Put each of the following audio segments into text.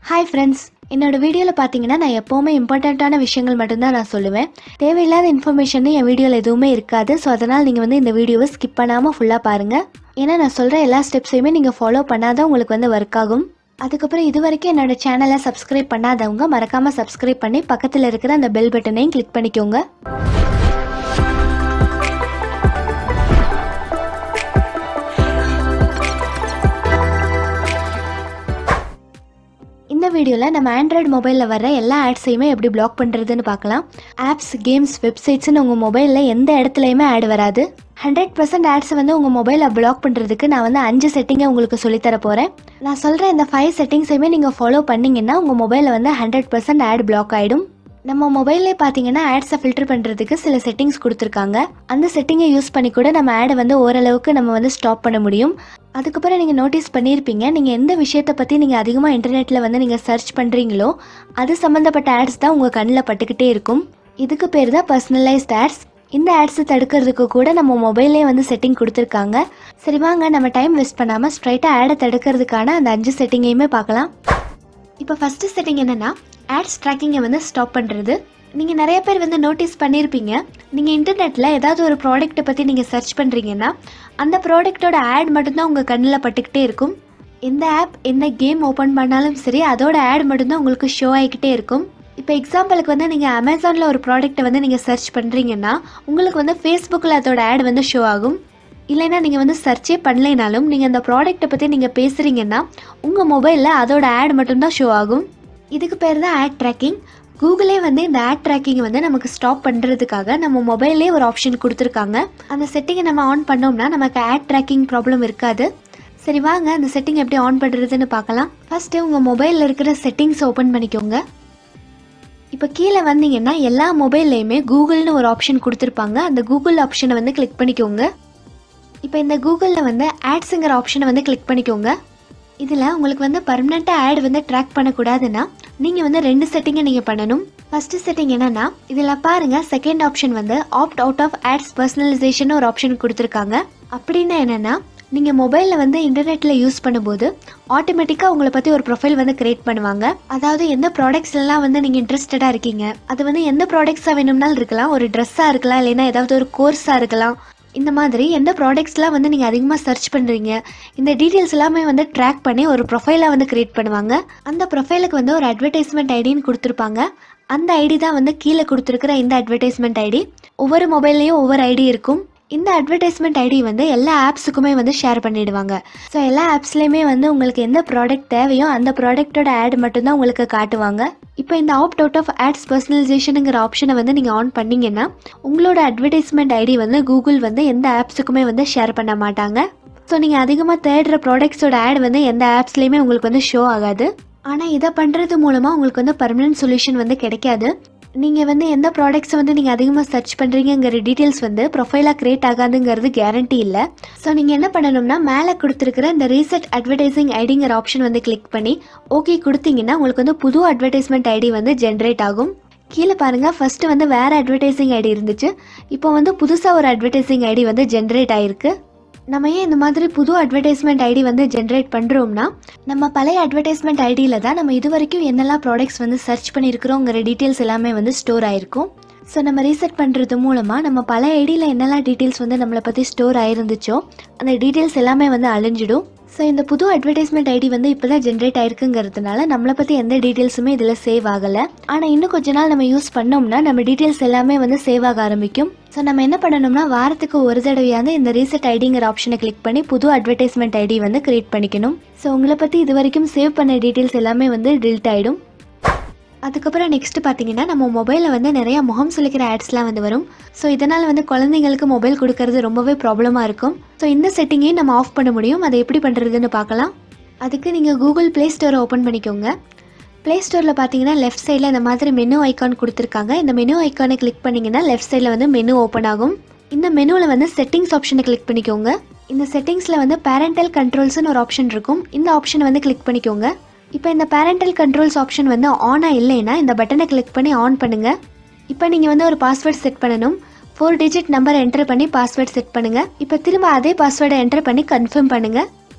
hi friends என்னோட வீடியோவில் பார்த்தீங்கன்னா நான் எப்போவுமே இம்பார்ட்டண்ட்டான விஷயங்கள் மட்டும்தான் நான் சொல்லுவேன் தேவையில்லாத இன்ஃபர்மேஷன் என் வீடியோவில் எதுவுமே இருக்காது ஸோ அதனால் நீங்கள் வந்து இந்த வீடியோவை ஸ்கிப் பண்ணாமல் ஃபுல்லாக பாருங்கள் ஏன்னா நான் சொல்கிற எல்லா ஸ்டெப்ஸையுமே நீங்கள் ஃபாலோ பண்ணாதான் உங்களுக்கு வந்து ஒர்க் ஆகும் அதுக்கப்புறம் இது வரைக்கும் என்னோட சேனலை சப்ஸ்கிரைப் பண்ணாதவங்க மறக்காமல் சப்ஸ்கிரைப் பண்ணி பக்கத்தில் இருக்கிற அந்த பெல் பட்டனையும் கிளிக் பண்ணிக்கோங்க இந்த வீடியோவில் நம்ம ஆண்ட்ராய்டு மொபைலில் வர எல்லா ஆட்ஸையுமே எப்படி பிளாக் பண்ணுறதுன்னு பார்க்கலாம் ஆப்ஸ் கேம்ஸ் வெப்சைட்ஸ்னு உங்கள் மொபைலில் எந்த இடத்துலையுமே ஆட் வராது ஹண்ட்ரட் பர்சன்ட் ஆட்ஸ் வந்து உங்கள் மொபைலில் பிளாக் பண்ணுறதுக்கு நான் வந்து அஞ்சு செட்டிங்கை உங்களுக்கு சொல்லித்தர போகிறேன் நான் சொல்கிற இந்த ஃபைவ் செட்டிங்ஸையுமே நீங்கள் ஃபாலோ பண்ணிங்கன்னா உங்கள் மொபைலில் வந்து ஹண்ட்ரட் பர்சன்ட் ஆட் பிளாக் ஆகிடும் நம்ம மொபைல்லே பார்த்தீங்கன்னா ஆட்ஸை ஃபில்டர் பண்ணுறதுக்கு சில செட்டிங்ஸ் கொடுத்துருக்காங்க அந்த செட்டிங்கை யூஸ் பண்ணி கூட நம்ம ஆடை வந்து ஓரளவுக்கு நம்ம வந்து ஸ்டாப் பண்ண முடியும் அதுக்கப்புறம் நீங்கள் நோட்டீஸ் பண்ணியிருப்பீங்க நீங்கள் எந்த விஷயத்தை பற்றி நீங்கள் அதிகமாக இன்டர்நெட்டில் வந்து நீங்கள் சர்ச் பண்ணுறீங்களோ அது சம்மந்தப்பட்ட ஆட்ஸ் தான் உங்கள் கண்ணில் பட்டுக்கிட்டே இருக்கும் இதுக்கு பேர் தான் பர்சனலைஸ்ட் ஆட்ஸ் இந்த ஆட்ஸை தடுக்கிறதுக்கு கூட நம்ம மொபைல்லே வந்து செட்டிங் கொடுத்துருக்காங்க சரி வாங்க நம்ம டைம் வேஸ்ட் பண்ணாமல் ஸ்ட்ரைட்டாக ஆடை தடுக்கிறதுக்கான அந்த அஞ்சு செட்டிங்கையுமே பார்க்கலாம் இப்போ ஃபஸ்ட்டு செட்டிங் என்னென்னா ஆட்ஸ் ட்ராக்கிங்கை வந்து ஸ்டாப் பண்ணுறது நீங்கள் நிறைய பேர் வந்து நோட்டீஸ் பண்ணியிருப்பீங்க நீங்கள் இன்டர்நெட்டில் ஏதாவது ஒரு ப்ராடக்ட்டை பற்றி நீங்கள் சர்ச் பண்ணுறீங்கன்னா அந்த ப்ராடக்ட்டோட ஆட் மட்டும்தான் உங்கள் கண்ணில் பட்டுக்கிட்டே இருக்கும் எந்த ஆப் எந்த கேம் ஓப்பன் பண்ணாலும் சரி அதோட ஆட் மட்டும்தான் உங்களுக்கு ஷோ ஆகிக்கிட்டே இருக்கும் இப்போ எக்ஸாம்பிளுக்கு வந்து நீங்கள் அமேசானில் ஒரு ப்ராடக்ட்டை வந்து நீங்கள் சர்ச் பண்ணுறீங்கன்னா உங்களுக்கு வந்து ஃபேஸ்புக்கில் அதோட ஆட் வந்து ஷோ ஆகும் இல்லைன்னா நீங்கள் வந்து சர்ச்சே பண்ணலைனாலும் நீங்கள் அந்த ப்ராடக்ட்டை பற்றி நீங்கள் பேசுகிறீங்கன்னா உங்கள் மொபைலில் அதோட ஆட் மட்டும்தான் ஷோ ஆகும் இதுக்கு பேர் தான் ஆட் ட்ராக்கிங் கூகுளே வந்து இந்த ஆட் ட்ராக்கிங் வந்து நமக்கு ஸ்டாப் பண்ணுறதுக்காக நம்ம மொபைல்லே ஒரு ஆப்ஷன் கொடுத்துருக்காங்க அந்த செட்டிங்கை நம்ம ஆன் பண்ணோம்னா நமக்கு ஆட் ட்ராக்கிங் ப்ராப்ளம் இருக்காது சரி வாங்க அந்த செட்டிங் எப்படி ஆன் பண்ணுறதுன்னு பார்க்கலாம் ஃபஸ்ட்டு உங்கள் மொபைலில் இருக்கிற செட்டிங்ஸ் ஓப்பன் பண்ணிக்கோங்க இப்போ கீழே வந்தீங்கன்னா எல்லா மொபைல்லையுமே கூகுள்னு ஒரு ஆப்ஷன் கொடுத்துருப்பாங்க அந்த கூகுள் ஆப்ஷனை வந்து கிளிக் பண்ணிக்கோங்க இப்போ இந்த கூகுளில் வந்து ஆட்ஸுங்கிற ஆப்ஷனை வந்து கிளிக் பண்ணிக்கோங்க இதில் உங்களுக்கு வந்து பர்மனெண்ட்டாக ஆட் வந்து ட்ராக் பண்ணக்கூடாதுன்னா நீங்கள் வந்து ரெண்டு செட்டிங்கை நீங்கள் பண்ணணும் ஃபஸ்ட்டு செட்டிங் என்னென்னா இதில் பாருங்கள் செகண்ட் ஆப்ஷன் வந்து opt out of ads personalization ஒரு ஆப்ஷன் கொடுத்துருக்காங்க அப்படின்னா என்னென்னா நீங்கள் மொபைலில் வந்து இன்டர்நெட்டில் யூஸ் பண்ணும்போது ஆட்டோமேட்டிக்காக உங்களை பற்றி ஒரு ப்ரொஃபைல் வந்து கிரியேட் பண்ணுவாங்க அதாவது எந்த ப்ராடக்ட்ஸ்லாம் வந்து நீங்கள் இன்ட்ரெஸ்டடாக இருக்கீங்க அது வந்து எந்த ப்ராடக்ட்ஸாக வேணும்னாலும் இருக்கலாம் ஒரு ட்ரெஸ்ஸாக இருக்கலாம் இல்லைன்னா ஏதாவது ஒரு கோர்ஸாக இருக்கலாம் இந்த மாதிரி எந்த ப்ராடக்ட்ஸ்லாம் வந்து நீங்கள் அதிகமாக சர்ச் பண்ணுறீங்க இந்த டீட்டெயில்ஸ் எல்லாமே வந்து ட்ராக் பண்ணி ஒரு ப்ரொஃபைலாக வந்து க்ரியேட் பண்ணுவாங்க அந்த ப்ரொஃபைலுக்கு வந்து ஒரு அட்வர்டைஸ்மெண்ட் ஐடின்னு கொடுத்துருப்பாங்க அந்த ஐடி தான் வந்து கீழே கொடுத்துருக்கிற இந்த அட்வர்டைஸ்மெண்ட் ஐடி ஒவ்வொரு மொபைல்லையும் ஒவ்வொரு ஐடி இருக்கும் இந்த அட்வர்டைஸ்மெண்ட் ஐடி வந்து எல்லா ஆப்ஸுக்குமே வந்து ஷேர் பண்ணிடுவாங்க ஸோ எல்லா ஆப்ஸ்லேயுமே வந்து உங்களுக்கு எந்த ப்ராடக்ட் தேவையோ அந்த ப்ராடக்ட்டோட ஆட் மட்டும்தான் உங்களுக்கு காட்டுவாங்க இப்போ இந்த ஆப்ட் அவுட் ஆஃப் ஆட்ஸ் பர்சனலைசேஷனுங்கிற ஆப்ஷனை வந்து நீங்கள் ஆன் பண்ணீங்கன்னா உங்களோட அட்வர்டைஸ்மெண்ட் ஐடி வந்து கூகுள் வந்து எந்த ஆப்ஸுக்குமே வந்து ஷேர் பண்ண மாட்டாங்க ஸோ நீங்கள் அதிகமாக தேடுற ப்ராடக்ட்ஸோட ஆட் வந்து எந்த ஆப்ஸ்லேயுமே உங்களுக்கு வந்து ஷோ ஆகாது ஆனால் இதை பண்ணுறது மூலமாக உங்களுக்கு வந்து பர்மனன்ட் சொல்யூஷன் வந்து கிடைக்காது நீங்கள் வந்து எந்த ப்ராடக்ட்ஸை வந்து நீங்கள் அதிகமாக சர்ச் பண்ணுறீங்கிற டீட்டெயில்ஸ் வந்து ப்ரொஃபைலாக க்ரியேட் ஆகாதுங்கிறது கேரண்டி இல்லை ஸோ நீங்கள் என்ன பண்ணணும்னா மேலே கொடுத்துருக்கிற இந்த ரீசெட் அட்வர்டைசிங் ஐடிங்கிற ஆப்ஷன் வந்து கிளிக் பண்ணி ஓகே கொடுத்தீங்கன்னா உங்களுக்கு வந்து புது அட்வர்டைஸ்மெண்ட் ஐடி வந்து ஜென்ரேட் ஆகும் கீழே பாருங்கள் ஃபஸ்ட்டு வந்து வேறு அட்வர்டைசிங் ஐடி இருந்துச்சு இப்போ வந்து புதுசாக ஒரு அட்வர்டைசிங் ஐடி வந்து ஜென்ரேட் ஆகிருக்கு நம்ம ஏன் இந்த மாதிரி புது அட்வர்டைஸ்மெண்ட் ஐடி வந்து ஜென்ரேட் பண்ணுறோம்னா நம்ம பழைய அட்வர்டைஸ்மெண்ட் ஐடியில் தான் நம்ம இது வரைக்கும் என்னெல்லாம் ப்ராடக்ட்ஸ் வந்து சர்ச் பண்ணியிருக்கிறோங்கிற டீட்டெயில்ஸ் எல்லாமே வந்து ஸ்டோர் ஆயிருக்கும் ஸோ நம்ம ரீசெட் பண்ணுறது மூலமாக நம்ம பல ஐடியில் என்னெல்லாம் டீட்டெயில்ஸ் வந்து நம்மளை பற்றி ஸ்டோர் ஆயிருந்துச்சோ அந்த டீட்டெயில்ஸ் எல்லாமே வந்து அழிஞ்சிடும் ஸோ இந்த புது அட்வர்டைஸ்மெண்ட் ஐடி வந்து இப்போ தான் ஜென்ரேட் ஆயிருக்குங்கிறதுனால நம்மளை பற்றி எந்த டீட்டெயில்ஸுமே இதில் சேவ் ஆகலை ஆனால் இன்னும் கொஞ்ச நாள் நம்ம யூஸ் பண்ணோம்னா நம்ம டீட்டெயில்ஸ் எல்லாமே வந்து சேவ் ஆக ஆரம்பிக்கும் ஸோ நம்ம என்ன பண்ணணும்னா வாரத்துக்கு ஒரு தடவையாவது இந்த ரீசெட் ஐடிங்கிற ஆப்ஷனை கிளிக் பண்ணி புது அட்வர்டைஸ்மெண்ட் ஐடி வந்து கிரியேட் பண்ணிக்கணும் ஸோ உங்களை பற்றி இது வரைக்கும் சேவ் பண்ண டீட்டெயில்ஸ் எல்லாமே வந்து டில்ட் ஆகிடும் அதுக்கப்புறம் நெக்ஸ்ட் பார்த்தீங்கன்னா நம்ம மொபைலில் வந்து நிறைய முகம் சுளிக்கிற ஆட்ஸ்லாம் வந்து வரும் ஸோ இதனால் வந்து குழந்தைங்களுக்கு மொபைல் கொடுக்கறது ரொம்பவே ப்ராப்ளமாக இருக்கும் ஸோ இந்த செட்டிங்கையும் நம்ம ஆஃப் பண்ண முடியும் அதை எப்படி பண்ணுறதுன்னு பார்க்கலாம் அதுக்கு நீங்கள் கூகுள் ப்ளே ஸ்டோரை ஓப்பன் பண்ணிக்கோங்க ப்ளே ஸ்டோரில் பார்த்தீங்கன்னா லெஃப்ட் சைடில் இந்த மாதிரி மெனு ஐக்கான் கொடுத்துருக்காங்க இந்த மெனு ஐக்கானை கிளிக் பண்ணிங்கன்னா லெஃப்ட் சைடில் வந்து மெனு ஓப்பன் ஆகும் இந்த மெனுவில் வந்து செட்டிங்ஸ் ஆப்ஷனை கிளிக் பண்ணிக்கோங்க இந்த செட்டிங்ஸில் வந்து பேரண்டல் கண்ட்ரோல்ஸ்னு ஒரு ஆப்ஷன் இருக்கும் இந்த ஆப்ஷனை வந்து கிளிக் பண்ணிக்கோங்க இப்போ இந்த பேரண்டல் கண்ட்ரோல்ஸ் ஆப்ஷன் வந்து ஆனாக இல்லைன்னா இந்த பட்டனை கிளிக் பண்ணி ஆன் பண்ணுங்கள் இப்போ நீங்கள் வந்து ஒரு பாஸ்வேர்ட் செட் பண்ணணும் ஃபோர் டிஜிட் நம்பர் என்டர் பண்ணி பாஸ்வேர்ட் செட் பண்ணுங்கள் இப்போ திரும்ப அதே பாஸ்வேர்டை என்டர் பண்ணி கன்ஃபார்ம் பண்ணுங்கள்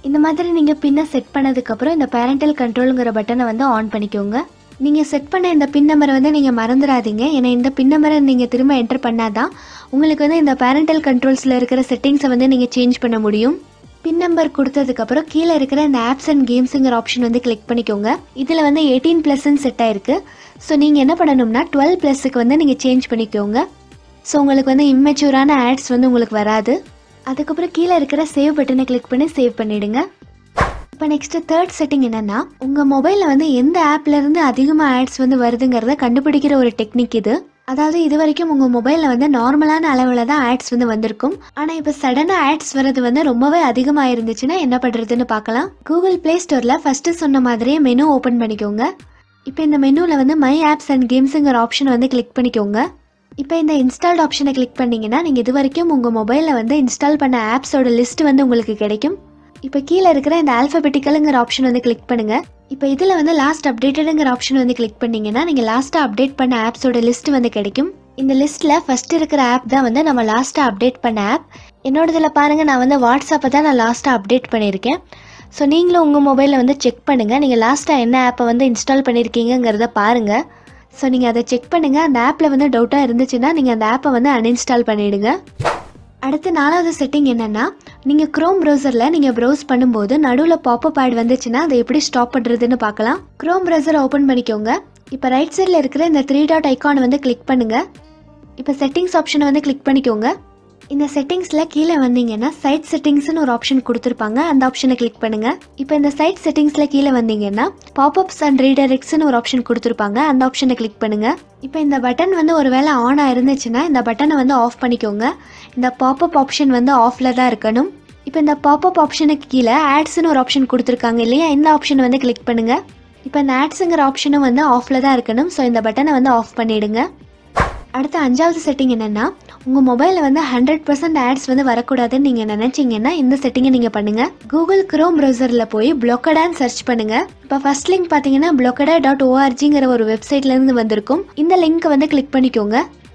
இந்த மாதிரி நீங்கள் பின்னை செட் பண்ணதுக்கப்புறம் இந்த பேரண்டல் கண்ட்ரோலுங்கிற பட்டனை வந்து ஆன் பண்ணிக்கோங்க நீங்கள் செட் பண்ண இந்த பின் நம்பரை வந்து நீங்கள் மறந்துடாதீங்க ஏன்னா இந்த பின் நம்பரை நீங்கள் திரும்ப என்டர் பண்ணாதான் உங்களுக்கு வந்து இந்த பேரண்டல் கண்ட்ரோல்ஸில் இருக்கிற செட்டிங்ஸை வந்து நீங்கள் சேஞ்ச் பண்ண முடியும் பின் நம்பர் கொடுத்ததுக்கப்புறம் கீழே இருக்கிற இந்த ஆப்ஸ் அண்ட் கேம்ஸுங்கிற ஆப்ஷன் வந்து கிளிக் பண்ணிக்கோங்க இதில் வந்து எயிட்டீன் ப்ளஸ்ன்னு செட் ஆயிருக்கு ஸோ நீங்கள் என்ன பண்ணணும்னா டுவெல் ப்ளஸுக்கு வந்து நீங்கள் சேஞ்ச் பண்ணிக்கோங்க ஸோ உங்களுக்கு வந்து இம்மெச்சூரான ஆட்ஸ் வந்து உங்களுக்கு வராது அதுக்கப்புறம் கீழே இருக்கிற சேவ் பட்டனை கிளிக் பண்ணி சேவ் பண்ணிவிடுங்க இப்போ நெக்ஸ்ட்டு தேர்ட் செட்டிங் என்னென்னா உங்கள் மொபைலில் வந்து எந்த ஆப்லேருந்து அதிகமாக ஆட்ஸ் வந்து வருதுங்கிறத கண்டுபிடிக்கிற ஒரு டெக்னிக் இது அதாவது இது வரைக்கும் உங்கள் மொபைலில் வந்து நார்மலான அளவில் தான் ஆட்ஸ் வந்து வந்திருக்கும் ஆனால் இப்போ சடனாக ஆட்ஸ் வர்றது வந்து ரொம்பவே அதிகமாக இருந்துச்சுன்னா என்ன பண்ணுறதுன்னு பார்க்கலாம் கூகுள் ப்ளே ஸ்டோரில் ஃபஸ்ட்டு சொன்ன மாதிரியே மெனு ஓப்பன் பண்ணிக்கோங்க இப்போ இந்த மெனுவில் வந்து மை ஆப்ஸ் அண்ட் கேம்ஸுங்கிற ஆப்ஷனை வந்து கிளிக் பண்ணிக்கோங்க இப்போ இந்த இன்ஸ்டால்ட் ஆப்ஷனை கிளிக் பண்ணிங்கன்னா நீங்கள் இது வரைக்கும் உங்கள் மொபைலில் வந்து இன்ஸ்டால் பண்ண ஆப்ஸோட லிஸ்ட் வந்து உங்களுக்கு கிடைக்கும் இப்போ கீழே இருக்கிற இந்த ஆல்ஃபபெட்டிக்கலுங்கிற ஆப்ஷன் வந்து கிளிக் பண்ணுங்கள் இப்போ இதில் வந்து லாஸ்ட் அப்டேட்டடுங்கிற ஆப்ஷன் வந்து கிளிக் பண்ணிங்கன்னா நீங்கள் லாஸ்ட்டாக அப்டேட் பண்ண ஆப்ஸோட லிஸ்ட் வந்து கிடைக்கும் இந்த லிஸ்ட்டில் ஃபஸ்ட் இருக்கிற ஆப் தான் வந்து நம்ம லாஸ்ட்டாக அப்டேட் பண்ண ஆப் என்னோடதில் பாருங்கள் நான் வந்து வாட்ஸ்அப்பை தான் நான் லாஸ்ட்டாக அப்டேட் பண்ணியிருக்கேன் ஸோ நீங்களும் உங்கள் மொபைலில் வந்து செக் பண்ணுங்கள் நீங்கள் லாஸ்ட்டாக என்ன ஆப்பை வந்து இன்ஸ்டால் பண்ணியிருக்கீங்கிறத பாருங்கள் ஸோ நீங்கள் அதை செக் பண்ணுங்கள் அந்த ஆப்பில் வந்து டவுட்டாக இருந்துச்சுன்னா நீங்கள் அந்த ஆப்பை வந்து அன்இன்ஸ்டால் பண்ணிவிடுங்க அடுத்து நாலாவது செட்டிங் என்னென்னா நீங்கள் க்ரோம் ப்ரௌசரில் நீங்கள் ப்ரௌஸ் பண்ணும்போது நடுவில் பாப்பப் ஆட் வந்துச்சுன்னா அதை எப்படி ஸ்டாப் பண்ணுறதுன்னு பார்க்கலாம் க்ரோம் ப்ரௌசரை ஓப்பன் பண்ணிக்கோங்க இப்போ ரைட் சைடில் இருக்கிற இந்த த்ரீ டாட் ஐக்கானை வந்து கிளிக் பண்ணுங்கள் இப்போ செட்டிங்ஸ் ஆப்ஷனை வந்து கிளிக் பண்ணிக்கோங்க இந்த செட்டிங்ஸில் கீழே வந்தீங்கன்னா சைட் செட்டிங்ஸ்னு ஒரு ஆப்ஷன் கொடுத்துருப்பாங்க அந்த ஆப்ஷனை கிளிக் பண்ணுங்கள் இப்போ இந்த சைட் செட்டிங்ஸில் கீழே வந்தீங்கன்னா பாப்அப்ஸ் அண்ட் ரீடைரெக்ட்ஸ்னு ஒரு ஆப்ஷன் கொடுத்துருப்பாங்க அந்த ஆப்ஷனை கிளிக் பண்ணுங்கள் இப்போ இந்த பட்டன் வந்து ஒரு வேளை ஆன் ஆயிருந்துச்சுன்னா இந்த பட்டனை வந்து ஆஃப் பண்ணிக்கோங்க இந்த பாப்அப் ஆப்ஷன் வந்து ஆஃபில் தான் இருக்கணும் இப்போ இந்த பாப்அப் ஆப்ஷனுக்கு கீழே ஆட்ஸ்னு ஒரு ஆப்ஷன் கொடுத்துருக்காங்க இல்லையா இந்த ஆப்ஷனை வந்து கிளிக் பண்ணுங்கள் இப்போ இந்த ஆட்ஸுங்கிற ஆப்ஷனும் வந்து ஆஃபில் தான் இருக்கணும் ஸோ இந்த பட்டனை வந்து ஆஃப் பண்ணிவிடுங்க அடுத்த அஞ்சாவது செட்டிங் என்னென்னா உங்கள் மொபைலில் வந்து ஹண்ட்ரட் பர்சன்ட் ஆட்ஸ் வந்து வரக்கூடாதுன்னு நீங்கள் நினச்சிங்கன்னா இந்த செட்டிங்கை நீங்கள் பண்ணுங்கள் கூகுள் க்ரோம் ப்ரௌசரில் போய் பிளொக்கடான்னு சர்ச் பண்ணுங்கள் இப்போ ஃபர்ஸ்ட் லிங்க் பார்த்தீங்கன்னா பிளொக்கடா டாட் ஓஆர்ஜிங்கிற ஒரு வெப்சைட்லேருந்து வந்திருக்கும் இந்த லிங்க்கை வந்து கிளிக் பண்ணிக்கோங்க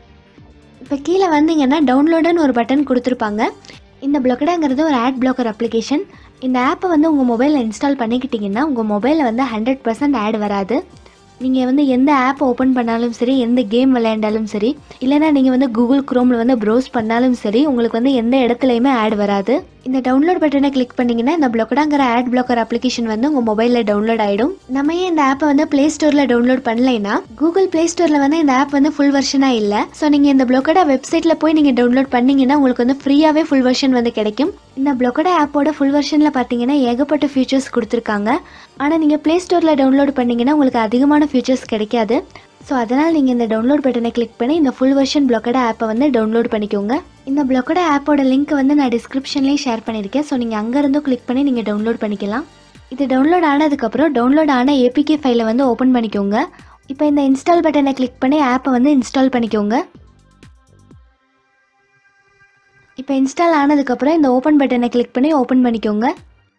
இப்போ கீழே வந்தீங்கன்னா டவுன்லோடுன்னு ஒரு பட்டன் கொடுத்துருப்பாங்க இந்த பிளொக்கடாங்கிறது ஒரு ஆட் பிளாக்கர் அப்ளிகேஷன் இந்த ஆப்பை வந்து உங்கள் மொபைலில் இன்ஸ்டால் பண்ணிக்கிட்டிங்கன்னா உங்கள் மொபைலில் வந்து ஹண்ட்ரட் பர்சன்ட் ஆட் வராது நீங்கள் வந்து எந்த ஆப் ஓப்பன் பண்ணாலும் சரி எந்த கேம் விளையாண்டாலும் சரி இல்லைனா நீங்கள் வந்து கூகுள் க்ரோமில் வந்து ப்ரௌஸ் பண்ணாலும் சரி உங்களுக்கு வந்து எந்த இடத்துலையுமே ஆட் வராது இந்த டவுன்லோட் பட்டனை கிளிக் பண்ணிங்கன்னா இந்த பிளொக்கடாங்கிற ஆட் பிளாக்கர் அப்ளிகேஷன் வந்து உங்கள் மொபைலில் டவுன்லோட் ஆகிடும் நம்ம ஏன் இந்த ஆப்பை வந்து ப்ளே ஸ்டோரில் டவுன்லோட் பண்ணலைன்னா கூகுள் ப்ளே ஸ்டோரில் வந்து இந்த ஆப் வந்து ஃபுல் வெர்ஷனாக இல்லை ஸோ நீங்கள் இந்த பிளொக்கடா வெப்சைட்டில் போய் நீங்கள் டவுன்லோட் பண்ணீங்கன்னா உங்களுக்கு வந்து ஃப்ரீயாகவே ஃபுல் வெர்ஷன் வந்து கிடைக்கும் இந்த பிளொக்கடா ஆப்போட ஃபுல் வெர்ஷனில் பார்த்தீங்கன்னா ஏகப்பட்ட ஃபீச்சர்ஸ் கொடுத்துருக்காங்க ஆனால் நீங்கள் ப்ளே ஸ்டோரில் டவுன்லோட் பண்ணீங்கன்னா உங்களுக்கு அதிகமான ஃபீச்சர்ஸ் கிடைக்காது ஸோ அதனால் நீங்கள் இந்த டவுன்லோட் பட்டனை கிளிக் பண்ணி இந்த ஃபுல் வெர்ஷன் பிளொக்கடா ஆப்பை வந்து டவுன்லோட் பண்ணிக்கோங்க இந்த பிளொக்கடா ஆப்போட லிங்க் வந்து நான் டிஸ்கிரிப்ஷன்லேயே ஷேர் பண்ணியிருக்கேன் ஸோ நீங்கள் அங்கேருந்தும் கிளிக் பண்ணி நீங்கள் டவுன்லோட் பண்ணிக்கலாம் இது டவுன்லோட் ஆனதுக்கப்புறம் டவுன்லோட் ஆன ஏபிகே ஃபைலை வந்து ஓப்பன் பண்ணிக்கோங்க இப்போ இந்த இன்ஸ்டால் பட்டனை கிளிக் பண்ணி ஆப்பை வந்து இன்ஸ்டால் பண்ணிக்கோங்க இப்போ இன்ஸ்டால் ஆனதுக்கப்புறம் இந்த ஓப்பன் பட்டனை கிளிக் பண்ணி ஓப்பன் பண்ணிக்கோங்க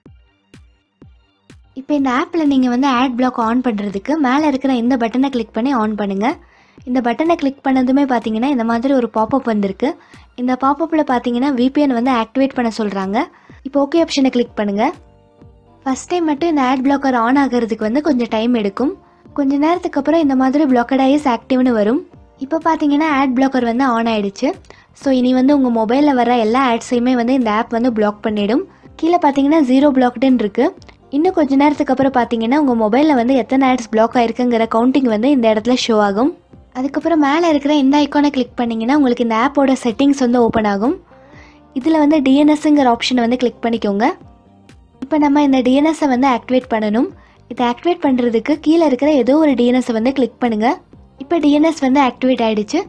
இப்போ இந்த ஆப்பில் நீங்கள் வந்து ஆட் பிளாக் ஆன் பண்ணுறதுக்கு மேலே இருக்கிற இந்த பட்டனை கிளிக் பண்ணி ஆன் பண்ணுங்கள் இந்த பட்டனை கிளிக் பண்ணதுமே பார்த்தீங்கன்னா இந்த மாதிரி ஒரு பாப்அப் வந்திருக்கு இந்த பாப்அப்பில் பார்த்தீங்கன்னா VPN வந்து ஆக்டிவேட் பண்ண சொல்கிறாங்க இப்போ ஓகே ஆப்ஷனை கிளிக் பண்ணுங்கள் ஃபஸ்ட் டைம் மட்டும் இந்த ஆட் பிளாக்கர் ஆன் ஆகிறதுக்கு வந்து கொஞ்சம் டைம் எடுக்கும் கொஞ்ச நேரத்துக்கு அப்புறம் இந்த மாதிரி பிளாக்கடாயிஸ் ஆக்டிவ்னு வரும் இப்போ பார்த்தீங்கன்னா ஆட் பிளாக்கர் வந்து ஆன் ஆயிடுச்சு ஸோ இனி வந்து உங்கள் மொபைலில் வர எல்லா ஆட்ஸையுமே வந்து இந்த ஆப் வந்து பிளாக் பண்ணிடும் கீழே பார்த்தீங்கன்னா ஜீரோ பிளாக்டுன்னு இருக்குது இன்னும் கொஞ்ச நேரத்துக்கு அப்புறம் பார்த்தீங்கன்னா உங்கள் மொபைலில் வந்து எத்தனை ஆட்ஸ் பிளாக் ஆயிருக்குங்கிற கவுண்டிங் வந்து இந்த இடத்துல ஷோ ஆகும் அதுக்கப்புறம் மேலே இருக்கிற இந்த ஐக்கானை கிளிக் பண்ணிங்கன்னா உங்களுக்கு இந்த ஆப்போட செட்டிங்ஸ் வந்து ஓப்பன் ஆகும் இதில் வந்து டிஎன்எஸ்ங்கிற ஆப்ஷனை வந்து கிளிக் பண்ணிக்கோங்க இப்போ நம்ம இந்த டிஎன்எஸை வந்து ஆக்டிவேட் பண்ணணும் இதை ஆக்டிவேட் பண்ணுறதுக்கு கீழே இருக்கிற ஏதோ ஒரு டிஎன்எஸை வந்து கிளிக் பண்ணுங்கள் இப்போ டிஎன்எஸ் வந்து ஆக்டிவேட் ஆயிடுச்சு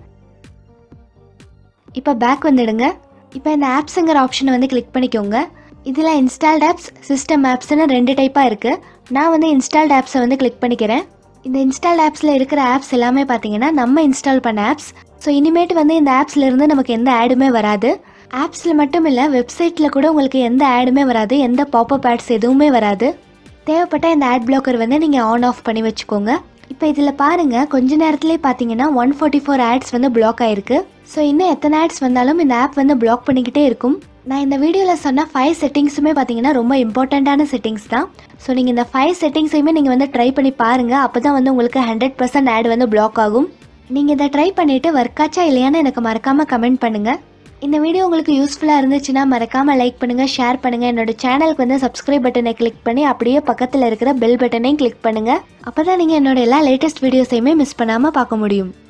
இப்போ பேக் வந்துடுங்க இப்போ இந்த ஆப்ஸுங்கிற ஆப்ஷனை வந்து கிளிக் பண்ணிக்கோங்க இதில் இன்ஸ்டால்ட் ஆப்ஸ் சிஸ்டம் ஆப்ஸ்னு ரெண்டு டைப்பாக இருக்குது நான் வந்து இன்ஸ்டால்ட் ஆப்ஸை வந்து கிளிக் பண்ணிக்கிறேன் இந்த இன்ஸ்டால்ட் ஆப்ஸில் இருக்கிற ஆப்ஸ் எல்லாமே பார்த்தீங்கன்னா நம்ம இன்ஸ்டால் பண்ண ஆப்ஸ் ஸோ இனிமேட்டு வந்து இந்த ஆப்ஸ்ல இருந்து நமக்கு எந்த ஆடுமே வராது ஆப்ஸில் மட்டும் இல்லை வெப்சைட்டில் கூட உங்களுக்கு எந்த ஆடுமே வராது எந்த பாப்அப் ஆட்ஸ் எதுவுமே வராது தேவைப்பட்ட இந்த ஆட் பிளாக்கர் வந்து நீங்கள் ஆன் ஆஃப் பண்ணி வச்சுக்கோங்க இப்போ இதில் பாருங்கள் கொஞ்ச நேரத்துலேயே பார்த்தீங்கன்னா ஒன் ஃபார்ட்டி ஃபோர் ஆட்ஸ் வந்து பிளாக் ஆயிருக்கு ஸோ இன்னும் எத்தனை ஆட்ஸ் வந்தாலும் இந்த ஆப் வந்து பிளாக் பண்ணிக்கிட்டே இருக்கும் நான் இந்த வீடியோவில் சொன்ன ஃபைவ் செட்டிங்ஸுமே பார்த்தீங்கன்னா ரொம்ப இம்பார்ட்டண்ட்டான செட்டிங்ஸ் தான் ஸோ நீங்கள் இந்த ஃபைவ் செட்டிங்ஸையுமே நீங்கள் வந்து ட்ரை பண்ணி பாருங்கள் அப்போ தான் வந்து உங்களுக்கு ஹண்ட்ரட் பர்சன்ட் ஆட் வந்து பிளாக் ஆகும் நீங்கள் இதை ட்ரை பண்ணிவிட்டு ஒர்க் ஆச்சா இல்லையான்னு எனக்கு மறக்காமல் கமெண்ட் பண்ணுங்கள் இந்த வீடியோ உங்களுக்கு யூஸ்ஃபுல்லாக இருந்துச்சுன்னா மறக்காமல் லைக் பண்ணுங்கள் ஷேர் பண்ணுங்கள் என்னோட சேனலுக்கு வந்து சப்ஸ்கிரைப் பட்டனை கிளிக் பண்ணி அப்படியே பக்கத்தில் இருக்கிற பெல் பட்டனையும் கிளிக் பண்ணுங்கள் அப்போ தான் நீங்கள் என்னோட எல்லா லேட்டஸ்ட் வீடியோஸையுமே மிஸ் பண்ணாமல் பார்க்க முடியும்